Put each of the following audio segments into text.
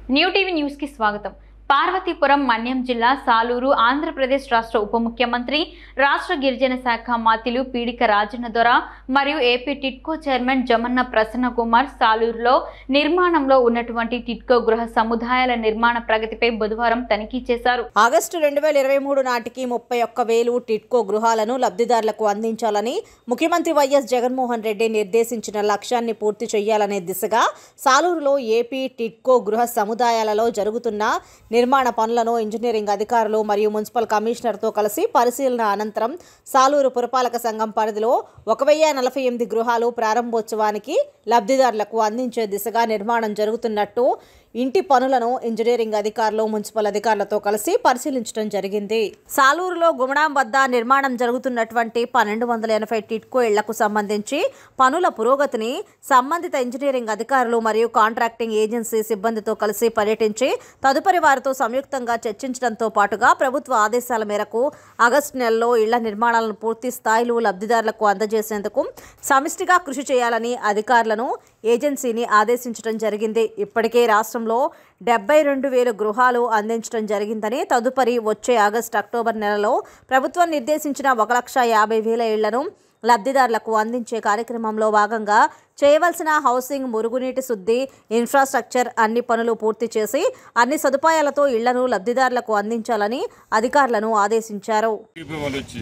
new TV news కి స్వాగతం పార్వతీపురం మన్యం జిల్లా సాలూరు ఆంధ్రప్రదేశ్ రాష్ట్ర ఉప ముఖ్యమంత్రి రాష్ట్ర గిరిజన శాఖ మాతిలు పీడిక రాజన్న దొర మరియు ఏపీ టిట్కో చైర్మన్ జమన్న ప్రసన్న కుమార్ సాలూరులో నిర్మాణంలో ఉన్నటువంటి టిట్కో గృహ సముదాయాల నిర్మాణ ప్రగతిపై బుధవారం తనిఖీ చేశారు ఆగస్టు రెండు వేల ఇరవై మూడు నాటికి ముప్పై ఒక్క వేలు టిట్కో గృహాలను లబ్ధిదారులకు అందించాలని ముఖ్యమంత్రి వైఎస్ జగన్మోహన్ రెడ్డి నిర్దేశించిన లక్ష్యాన్ని పూర్తి చేయాలనే దిశగా సాలూరులో ఏపీ టిట్కో గృహ సముదాయాలలో జరుగుతున్న నిర్మాణ పనులను ఇంజనీరింగ్ అధికారులు మరియు మున్సిపల్ కమిషనర్తో కలిసి పరిశీలన అనంతరం సాలూరు పురపాలక సంఘం పరిధిలో ఒక వెయ్యి నలభై ఎనిమిది గృహాలు ప్రారంభోత్సవానికి లబ్ధిదారులకు అందించే దిశగా నిర్మాణం జరుగుతున్నట్టు ఇంటి పనులను ఇంజనీరింగ్ అధికారులు మున్సిపల్ అధికారులతో కలిసి పరిశీలించడం జరిగింది సాలూరులో గుమడాం వద్ద నిర్మాణం జరుగుతున్నటువంటి పన్నెండు వందల ఎనభై టిట్కో ఇళ్లకు సంబంధించి పనుల పురోగతిని సంబంధిత ఇంజనీరింగ్ అధికారులు మరియు కాంట్రాక్టింగ్ ఏజెన్సీ సిబ్బందితో కలిసి పర్యటించి తదుపరి వారితో సంయుక్తంగా చర్చించడంతో పాటుగా ప్రభుత్వ ఆదేశాల మేరకు ఆగస్టు నెలలో ఇళ్ల నిర్మాణాలను పూర్తి స్థాయిలో లబ్ధిదారులకు అందజేసేందుకు సమిష్టిగా కృషి చేయాలని అధికారులను ఏజెన్సీని ఆదేశించడం జరిగింది ఇప్పటికే రాష్ట్రంలో డెబ్బై రెండు వేల గృహాలు అందించడం జరిగిందని తదుపరి వచ్చే ఆగస్టు అక్టోబర్ నెలలో ప్రభుత్వం నిర్దేశించిన ఒక లక్ష యాభై వేల ఇళ్లను లబ్ధిదారులకు అందించే కార్యక్రమంలో భాగంగా చేయవలసిన హౌసింగ్ మురుగునీటి శుద్ధి ఇన్ఫ్రాస్ట్రక్చర్ అన్ని పనులు పూర్తి చేసి అన్ని సదుపాయాలతో ఇళ్లను లబ్ధిదారులకు అందించాలని అధికారులను ఆదేశించారు టీపీ వాళ్ళు వచ్చి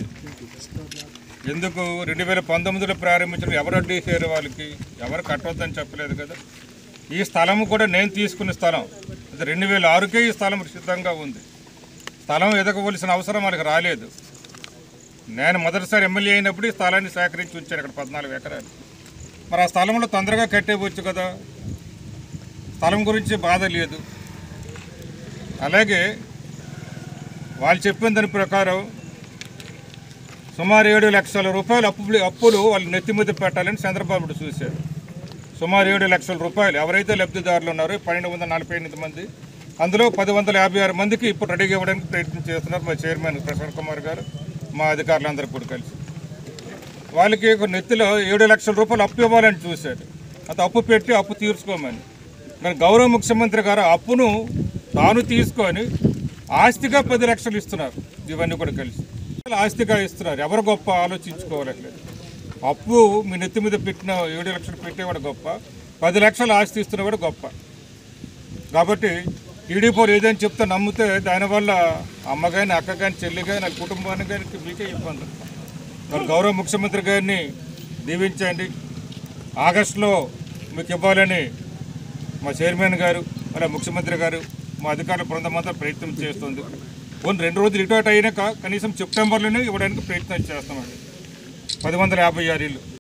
ఎందుకు రెండు వేల పంతొమ్మిదిలో ప్రారంభించిన ఎవరు అడ్డేసారు వాళ్ళకి ఎవరు కట్టవద్దని చెప్పలేదు కదా ఈ స్థలం కూడా నేను తీసుకున్న స్థలం అది రెండు వేల ఆరుకే ఈ స్థలం సిద్ధంగా ఉంది స్థలం ఎదగవలసిన అవసరం వాళ్ళకి రాలేదు నేను మొదటిసారి ఎమ్మెల్యే అయినప్పుడు ఈ స్థలాన్ని సేకరించి ఉంచాను ఇక్కడ పద్నాలుగు ఎకరాలు మరి ఆ స్థలంలో తొందరగా కట్టేవచ్చు కదా స్థలం గురించి బాధ లేదు అలాగే వాళ్ళు చెప్పిన దాని ప్రకారం సుమారు ఏడు లక్షల రూపాయలు అప్పు అప్పులు వాళ్ళు నెత్తి మీద పెట్టాలని చంద్రబాబు నాయుడు చూశారు సుమారు ఏడు లక్షల రూపాయలు ఎవరైతే లబ్ధిదారులు ఉన్నారో పన్నెండు వందల నలభై ఎనిమిది మంది అందులో పది వందల యాభై ఆరు మందికి ఇప్పుడు రెడీగా ఇవ్వడానికి ప్రయత్నం చేస్తున్నారు మా చైర్మన్ ప్రసన్న కుమార్ గారు మా అధికారులందరూ కూడా కలిసి వాళ్ళకి ఒక నెత్తిలో ఏడు లక్షల రూపాయలు అప్పు ఇవ్వాలని చూశాడు అంత అప్పు పెట్టి అప్పు తీర్చుకోమని మరి గౌరవ ముఖ్యమంత్రి గారు ఆ అప్పును తాను తీసుకొని ఆస్తిగా పది లక్షలు ఇస్తున్నారు ఇవన్నీ కూడా కలిసి ఆస్తిగా ఇస్తున్నారు ఎవరు గొప్ప ఆలోచించుకోవట్లేదు అప్పు మీ నెత్తి మీద పెట్టిన ఏడు లక్షలు పెట్టేవాడు గొప్ప పది లక్షలు ఆస్తి ఇస్తున్నవాడు గొప్ప కాబట్టి టీడీపీ ఏదైనా చెప్తే నమ్మితే దానివల్ల అమ్మ కానీ అక్క కానీ చెల్లి కానీ నా కుటుంబానికి కానీ మీకే ఇబ్బంది మరి గౌరవ ముఖ్యమంత్రి గారిని దీవించండి ఆగస్టులో మీకు ఇవ్వాలని మా చైర్మన్ గారు అలా ముఖ్యమంత్రి గారు మా అధికారుల బృందం అంతా ప్రయత్నం చేస్తుంది కొన్ని రెండు రోజులు ఇటు అటు అయినాక కనీసం సెప్టెంబర్లోనే ఇవ్వడానికి ప్రయత్నం చేస్తామండి పది వందల యాభై ఆరు ఇల్లు